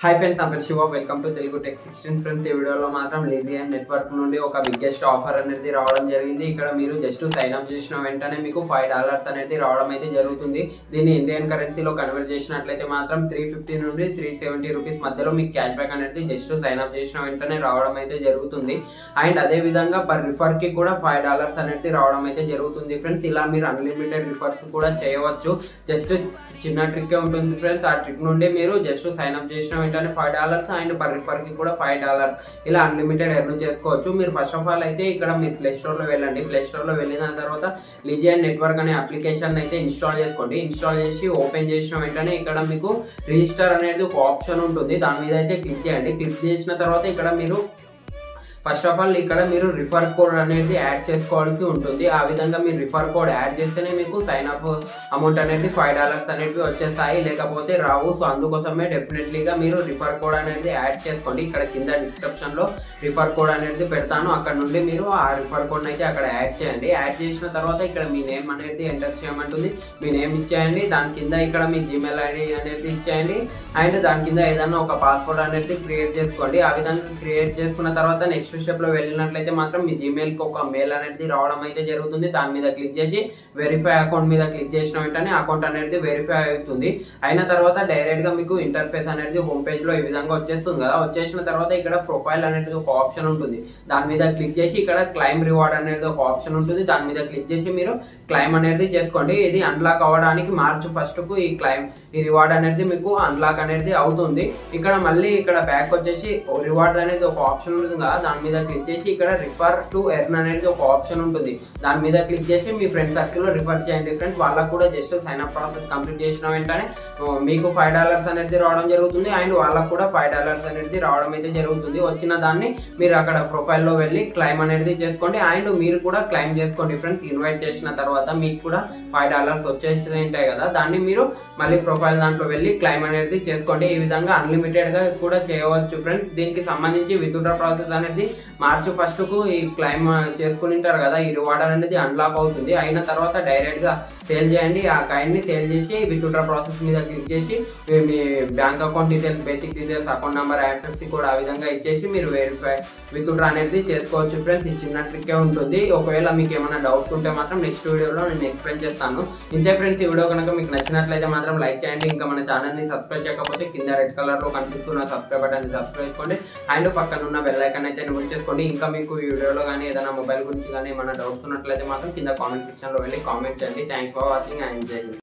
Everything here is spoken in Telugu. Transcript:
హాయ్ ఫ్రెండ్స్ నా పేరు Shiva welcome to Telugu tech sixteen friends ఈ వీడియోలో మాత్రం లిథియన్ నెట్వర్క్ నుండి ఒక బిగ్గెస్ట్ ఆఫర్ అనేది రావడం జరిగింది ఇక్కడ మీరు జస్ట్ సైన్ అప్ చేసిన వెంటనే మీకు ఫైవ్ డాలర్స్ అనేది రావడం అయితే జరుగుతుంది దీన్ని ఇండియన్ కరెన్సీలో కన్వర్ట్ చేసినట్లయితే మాత్రం త్రీ ఫిఫ్టీ నుండి త్రీ సెవెంటీ రూపీస్ మధ్యలో మీకు క్యాష్ బ్యాక్ అనేది జస్ట్ సైన్ అప్ చేసిన వెంటనే రావడం అయితే జరుగుతుంది అండ్ అదే విధంగా పర్ రిఫర్ కి కూడా ఫైవ్ డాలర్స్ అనేది రావడం అయితే జరుగుతుంది ఫ్రెండ్స్ ఇలా మీరు అన్లిమిటెడ్ రిఫర్స్ కూడా చేయవచ్చు జస్ట్ చిన్న ట్రిక్ ఉంటుంది ఫ్రెండ్స్ ఆ ట్రిక్ నుండి మీరు జస్ట్ సైన్ అప్ చేసిన వెంటనే five dollars and per refer కి కూడా ఫైవ్ డాలర్స్ ఇలా అన్లిమిటెడ్ ఎర్న్ చేసుకోవచ్చు మీరు ఫస్ట్ ఆఫ్ ఆల్ అయితే ఇక్కడ మీరు ప్లే స్టోర్ లో వెళ్ళండి ప్లే స్టోర్ లో వెళ్ళిన తర్వాత లిజియన్ నెట్వర్క్ అనే అప్లికేషన్ అయితే ఇన్స్టాల్ చేసుకోండి ఇన్స్టాల్ చేసి ఓపెన్ చేసిన వెంటనే ఇక్కడ మీకు రిజిస్టర్ అనేది ఒక ఆప్షన్ ఉంటుంది దాని మీద అయితే క్లిక్ చేయండి క్లిక్ చేసిన తర్వాత ఇక్కడ మీరు ఫస్ట్ ఆఫ్ ఆల్ ఇక్కడ మీరు రిఫర్ కోడ్ అనేది యాడ్ చేసుకోవాల్సి ఉంటుంది ఆ విధంగా మీరు రిఫర్ కోడ్ యాడ్ చేస్తేనే మీకు సైన్ అప్ అమౌంట్ అనేది ఫైవ్ డాలర్స్ అనేవి వచ్చేస్తాయి లేకపోతే రావు సో అందుకోసమే డెఫినెట్లీగా మీరు రిఫర్ కోడ్ అనేది యాడ్ చేసుకోండి ఇక్కడ కింద డిస్క్రిప్షన్ లో రిఫర్ కోడ్ అనేది పెడతాను అక్కడ నుండి మీరు ఆ రిఫర్ కోడ్ అయితే అక్కడ యాడ్ చేయండి యాడ్ చేసిన తర్వాత ఇక్కడ మీ నేమ్ అనేది ఎంటర్ చేయమంటుంది మీ నేమ్ ఇచ్చేయండి దాని కింద ఇక్కడ మీ జీమెయిల్ ఐడి అనేది ఇచ్చేయండి అండ్ దాని కింద ఏదైనా ఒక పాస్వర్డ్ అనేది క్రియేట్ చేసుకోండి ఆ విధంగా క్రియేట్ చేసుకున్న తర్వాత నెక్స్ట్ స్టెప్ లో వెళ్ళినట్లయితే మాత్రం మీ జీమెయిల్ కి ఒక మెయిల్ అనేది రావడం అయితే జరుగుతుంది దాని మీద క్లిక్ చేసి వెరిఫై అకౌంట్ మీద క్లిక్ చేసిన వెంటనే అకౌంట్ అనేది వెరిఫై అవుతుంది అయిన తర్వాత డైరెక్ట్ గా మీకు ఇంటర్ఫేస్ అనేది హోమ్ పేజ్ లో ఈ విధంగా వచ్చేస్తుంది కదా వచ్చేసిన తర్వాత ఇక్కడ ప్రొఫైల్ అనేది ఒక ఆప్షన్ ఉంటుంది దాని మీద క్లిక్ చేసి ఇక్కడ క్లైమ్ రివార్డ్ అనేది ఒక ఆప్షన్ ఉంటుంది దాని మీద క్లిక్ చేసి మీరు క్లైమ్ అనేది చేసుకోండి ఇది అన్లాక్ అవ్వడానికి మార్చ్ ఫస్ట్ కు ఈ క్లైమ్ ఈ రివార్డ్ అనేది మీకు అన్లాక్ అనేది అవుతుంది ఇక్కడ మళ్ళీ ఇక్కడ బ్యాక్ వచ్చేసి రివార్డ్ అనేది ఒక ఆప్షన్ ఉంటుంది కదా దాని మీద క్లిక్ చేసి ఇక్కడ రిఫర్ టు ఎర్న్ అనేది ఒక ఆప్షన్ ఉంటుంది దాని మీద క్లిక్ చేసి మీ ఫ్రెండ్ సర్కిల్ లో రిఫర్ చేయండి ఫ్రెండ్స్ వాళ్ళకు కూడా just sign up process complete చేసిన వెంటనే ఆ, మీకు ఫైవ్ డాలర్స్ అనేది రావడం జరుగుతుంది అండ్ వాళ్ళకు కూడా ఫైవ్ డాలర్స్ అనేది రావడం అయితే జరుగుతుంది వచ్చిన దాన్ని మీరు అక్కడ ప్రొఫైల్ లో వెళ్ళి క్లైమ్ అనేది చేసుకోండి అండ్ మీరు కూడా క్లైమ్ చేసుకోండి ఫ్రెండ్స్ ఇన్వైట్ చేసిన తర్వాత మీకు కూడా ఫైవ్ డాలర్స్ వచ్చేసి ఉంటాయి కదా దాన్ని మీరు మళ్ళీ ప్రొఫైల్ దాంట్లో వెళ్ళి క్లైమ్ అనేది చేసుకోండి ఈ విధంగా అన్లిమిటెడ్ గా కూడా చేయవచ్చు ఫ్రెండ్స్ దీనికి సంబంధించి విత్డ్రా ప్రాసెస్ అనేది మార్చి ఫస్ట్ కు ఈ క్లైమ్ చేసుకుని ఉంటారు కదా ఈ రివార్డ్ అనేది అన్లాక్ అవుతుంది అయిన తర్వాత డైరెక్ట్ గా సేల్ చేయండి ఆ కాయిన్ ని సేల్ చేసి విత్డ్రా ప్రాసెస్ మీద క్లిక్ చేసి మీ మీ bank account details basic details account number access కూడా ఆ విధంగా ఇచ్చేసి మీరు వెరిఫై విత్డ్రా అనేది చేసుకోవచ్చు ఫ్రెండ్స్ ఈ చిన్న ట్రిక్ ఉంటుంది ఒకవేళ మీకు ఏమైనా డౌట్స్ ఉంటే మాత్రం నెక్స్ట్ వీడియోలో నేను ఎక్స్ప్లెయిన్ చేస్తాను ఇంతే ఫ్రెండ్స్ ఈ వీడియో కనుక మీకు నచ్చినట్లయితే మాత్రం లైక్ చేయండి ఇంకా మన ఛానల్ ని సబ్స్క్రైబ్ చేయకపోతే కింద రెడ్ కలర్ లో కనిపిస్తున్న సబ్స్క్రైబ్ బటన్ సబ్స్క్రైబ్ చేసుకోండి అండ్ పక్కన ఉన్న బెల్ ఐకాన్ అయితే ఎనేబుల్ చేసుకోండి ఇంకా మీకు ఈ వీడియోలో కానీ ఏదైనా మొబైల్ గురించి కానీ ఏమైనా డౌట్స్ ఉన్నట్లయితే మాత్రం కింద కామెంట్ సెక్షన్ లో వెళ్ళి కామెంట్ చేయండి థ్యాంక్స్ ఫర్ వాచింగ్ అండ్ జై హింద్.